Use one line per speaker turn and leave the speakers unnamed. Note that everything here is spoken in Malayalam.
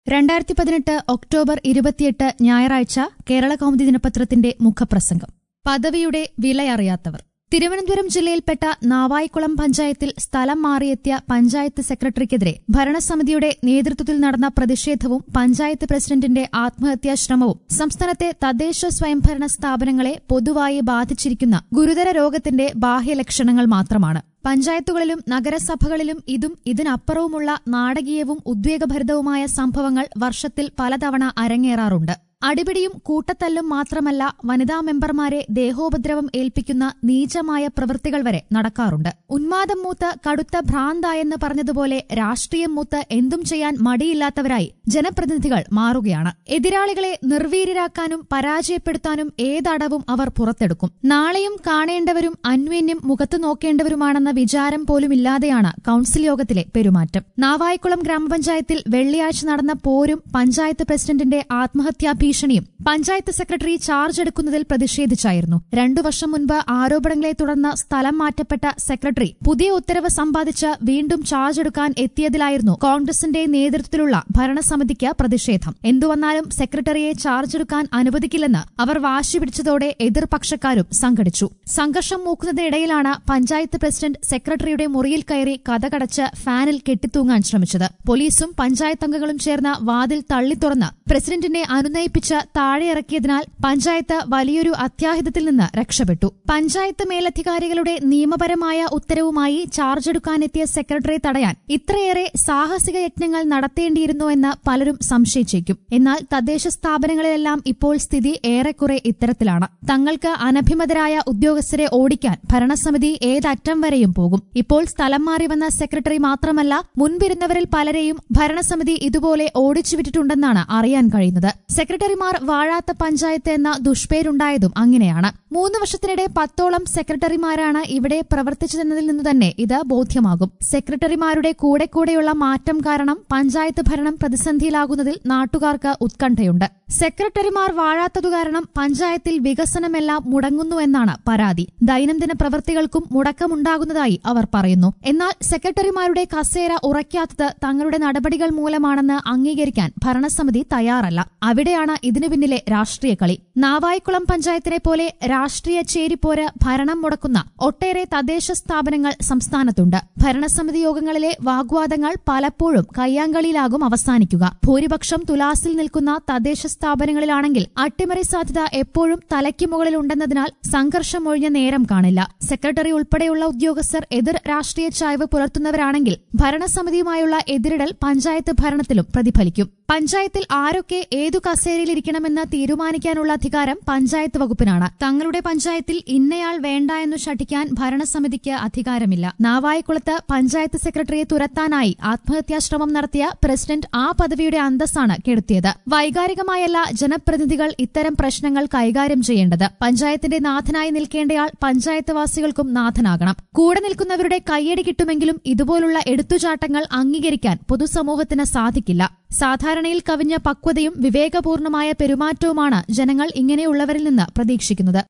രണ്ടായിരത്തി പതിനെട്ട് ഒക്ടോബർ ഇരുപത്തിയെട്ട് ഞായറാഴ്ച കേരള കൗമുദി ദിനപത്രത്തിന്റെ മുഖപ്രസംഗം പദവിയുടെ വിലയറിയാത്തവർ തിരുവനന്തപുരം ജില്ലയിൽപ്പെട്ട നാവായിക്കുളം പഞ്ചായത്തിൽ സ്ഥലം മാറിയെത്തിയ പഞ്ചായത്ത് സെക്രട്ടറിക്കെതിരെ ഭരണസമിതിയുടെ നേതൃത്വത്തിൽ നടന്ന പ്രതിഷേധവും പഞ്ചായത്ത് പ്രസിഡന്റിന്റെ ആത്മഹത്യാശ്രമവും സംസ്ഥാനത്തെ തദ്ദേശ സ്വയംഭരണ സ്ഥാപനങ്ങളെ പൊതുവായി ബാധിച്ചിരിക്കുന്ന ഗുരുതര രോഗത്തിന്റെ ബാഹ്യലക്ഷണങ്ങൾ മാത്രമാണ് പഞ്ചായത്തുകളിലും നഗരസഭകളിലും ഇതും ഇതിനപ്പുറവുമുള്ള നാടകീയവും ഉദ്വേഗഭരിതവുമായ സംഭവങ്ങൾ വർഷത്തിൽ പലതവണ അരങ്ങേറാറുണ്ട് അടിപിടിയും കൂട്ടത്തല്ലും മാത്രമല്ല വനിതാ മെമ്പർമാരെ ദേഹോപദ്രവം ഏൽപ്പിക്കുന്ന നീചമായ പ്രവൃത്തികൾ വരെ നടക്കാറുണ്ട് ഉന്മാദം മൂത്ത് കടുത്ത ഭ്രാന്തായെന്ന് പറഞ്ഞതുപോലെ രാഷ്ട്രീയം മൂത്ത് എന്തും ചെയ്യാൻ മടിയില്ലാത്തവരായി ജനപ്രതിനിധികൾ മാറുകയാണ് എതിരാളികളെ നിർവീര്യരാക്കാനും പരാജയപ്പെടുത്താനും ഏതടവും അവർ പുറത്തെടുക്കും നാളെയും കാണേണ്ടവരും അന്വേന്യം മുഖത്തു നോക്കേണ്ടവരുമാണെന്ന വിചാരം പോലുമില്ലാതെയാണ് കൌൺസിൽ യോഗത്തിലെ പെരുമാറ്റം നാവായിക്കുളം ഗ്രാമപഞ്ചായത്തിൽ വെള്ളിയാഴ്ച നടന്ന പോരും പഞ്ചായത്ത് പ്രസിഡന്റിന്റെ ആത്മഹത്യാ ഭീഷണിയും പഞ്ചായത്ത് സെക്രട്ടറി ചാർജ് എടുക്കുന്നതിൽ പ്രതിഷേധിച്ചായിരുന്നു രണ്ടു വർഷം മുൻപ് ആരോപണങ്ങളെ തുടർന്ന് സ്ഥലം മാറ്റപ്പെട്ട സെക്രട്ടറി പുതിയ ഉത്തരവ് സമ്പാദിച്ച് വീണ്ടും ചാർജ് എടുക്കാൻ എത്തിയതിലായിരുന്നു കോൺഗ്രസിന്റെ നേതൃത്വത്തിലുള്ള ഭരണസമിതിക്ക് പ്രതിഷേധം എന്തുവന്നാലും സെക്രട്ടറിയെ ചാർജ് എടുക്കാൻ അനുവദിക്കില്ലെന്ന് അവർ വാശി പിടിച്ചതോടെ എതിർപക്ഷക്കാരും സംഘടിച്ചു സംഘർഷം മൂക്കുന്നതിനിടയിലാണ് പഞ്ചായത്ത് പ്രസിഡന്റ് സെക്രട്ടറിയുടെ മുറിയിൽ കയറി കഥകടച്ച് ഫാനിൽ കെട്ടിത്തൂങ്ങാൻ ശ്രമിച്ചത് പോലീസും പഞ്ചായത്ത് അംഗങ്ങളും ചേർന്ന് വാതിൽ തള്ളി തുറന്ന് പ്രസിഡന്റിനെ അനുനയിപ്പിച്ച് താഴെയിറക്കിയതിനാൽ പഞ്ചായത്ത് വലിയൊരു അത്യാഹിതത്തിൽ നിന്ന് രക്ഷപ്പെട്ടു പഞ്ചായത്ത് മേലധികാരികളുടെ നിയമപരമായ ഉത്തരവുമായി ചാർജ് എടുക്കാനെത്തിയ സെക്രട്ടറിയെ തടയാൻ ഇത്രയേറെ സാഹസിക യജ്ഞങ്ങൾ നടത്തേണ്ടിയിരുന്നോ എന്ന് പലരും സംശയിച്ചേക്കും എന്നാൽ തദ്ദേശ സ്ഥാപനങ്ങളിലെല്ലാം ഇപ്പോൾ സ്ഥിതി ഏറെക്കുറെ ഇത്തരത്തിലാണ് തങ്ങൾക്ക് അനഭിമതരായ ഉദ്യോഗസ്ഥരെ ഓടിക്കാൻ ഭരണസമിതി ഏതറ്റം വരെയും പോകും ഇപ്പോൾ സ്ഥലം മാറി വന്ന സെക്രട്ടറി മാത്രമല്ല മുൻപിരുന്നവരിൽ പലരെയും ഭരണസമിതി ഇതുപോലെ ഓടിച്ചുവിട്ടിട്ടുണ്ടെന്നാണ് അറിയാൻ കഴിയുന്നത് സെക്രട്ടറിമാർ വാഴാത്ത പഞ്ചായത്ത് എന്ന ദുഷ്പേരുണ്ടായതും അങ്ങനെയാണ് മൂന്ന് വർഷത്തിനിടെ പത്തോളം സെക്രട്ടറിമാരാണ് ഇവിടെ പ്രവർത്തിച്ചതെന്നതിൽ നിന്ന് തന്നെ ഇത് ബോധ്യമാകും സെക്രട്ടറിമാരുടെ കൂടെ കൂടെയുള്ള മാറ്റം കാരണം പഞ്ചായത്ത് ഭരണം പ്രതിസന്ധിയിലാകുന്നതിൽ നാട്ടുകാർക്ക് ഉത്കണ്ഠയുണ്ട് സെക്രട്ടറിമാർ വാഴാത്തതു കാരണം പഞ്ചായത്തിൽ വികസനമെല്ലാം മുടങ്ങുന്നുവെന്നാണ് പരാതി ദൈനംദിന പ്രവൃത്തികൾക്കും മുടക്കമുണ്ടാകുന്നതായി അവർ പറയുന്നു എന്നാൽ സെക്രട്ടറിമാരുടെ കസേര ഉറയ്ക്കാത്തത് തങ്ങളുടെ നടപടികൾ മൂലമാണെന്ന് അംഗീകരിക്കാൻ ഭരണസമിതി തയ്യാറല്ല അവിടെയാണ് ഇതിനു പിന്നിലെ രാഷ്ട്രീയ കളി നാവായിക്കുളം പഞ്ചായത്തിനെ പോലെ രാഷ്ട്രീയ ചേരിപ്പോര് ഭരണം മുടക്കുന്ന ഒട്ടേറെ തദ്ദേശ സ്ഥാപനങ്ങൾ സംസ്ഥാനത്തുണ്ട് ഭരണസമിതി യോഗങ്ങളിലെ വാഗ്വാദങ്ങൾ പലപ്പോഴും കയ്യാങ്കളിയിലാകും അവസാനിക്കുക ഭൂരിപക്ഷം തുലാസിൽ നിൽക്കുന്ന തദ്ദേശ സ്ഥാപനങ്ങളിലാണെങ്കിൽ അട്ടിമറി സാധ്യത എപ്പോഴും തലയ്ക്ക് മുകളിലുണ്ടെന്നതിനാൽ സംഘർഷം ഒഴിഞ്ഞ നേരം കാണില്ല സെക്രട്ടറി ഉൾപ്പെടെയുള്ള ഉദ്യോഗസ്ഥർ എതിർ രാഷ്ട്രീയ ചായ്വ് പുലർത്തുന്നവരാണെങ്കിൽ ഭരണസമിതിയുമായുള്ള എതിരിടൽ പഞ്ചായത്ത് ഭരണത്തിലും പ്രതിഫലിക്കും പഞ്ചായത്തിൽ ആരൊക്കെ ഏതു കസേരയിലിരിക്കണമെന്ന് തീരുമാനിക്കാനുള്ള അധികാരം പഞ്ചായത്ത് വകുപ്പിനാണ് തങ്ങളുടെ പഞ്ചായത്തിൽ ഇന്നയാൾ വേണ്ട എന്നു ശഠിക്കാൻ ഭരണസമിതിക്ക് അധികാരമില്ല നാവായിക്കുളത്ത് പഞ്ചായത്ത് സെക്രട്ടറിയെ തുരത്താനായി ആത്മഹത്യാശ്രമം നടത്തിയ പ്രസിഡന്റ് ആ പദവിയുടെ അന്തസ്സാണ് കെടുത്തിയത് വൈകാരികമായല്ല ജനപ്രതിനിധികൾ ഇത്തരം പ്രശ്നങ്ങൾ കൈകാര്യം ചെയ്യേണ്ടത് പഞ്ചായത്തിന്റെ നാഥനായി നിൽക്കേണ്ടയാൾ പഞ്ചായത്ത് വാസികൾക്കും നാഥനാകണം കൂടെ നിൽക്കുന്നവരുടെ കയ്യടി കിട്ടുമെങ്കിലും ഇതുപോലുള്ള എടുത്തുചാട്ടങ്ങൾ അംഗീകരിക്കാൻ പൊതുസമൂഹത്തിന് സാധിക്കില്ല സാധാരണയിൽ കവിഞ്ഞ പക്വതയും വിവേകപൂർണമായ പെരുമാറ്റവുമാണ് ജനങ്ങൾ ഇങ്ങനെയുള്ളവരിൽ നിന്ന് പ്രതീക്ഷിക്കുന്നത്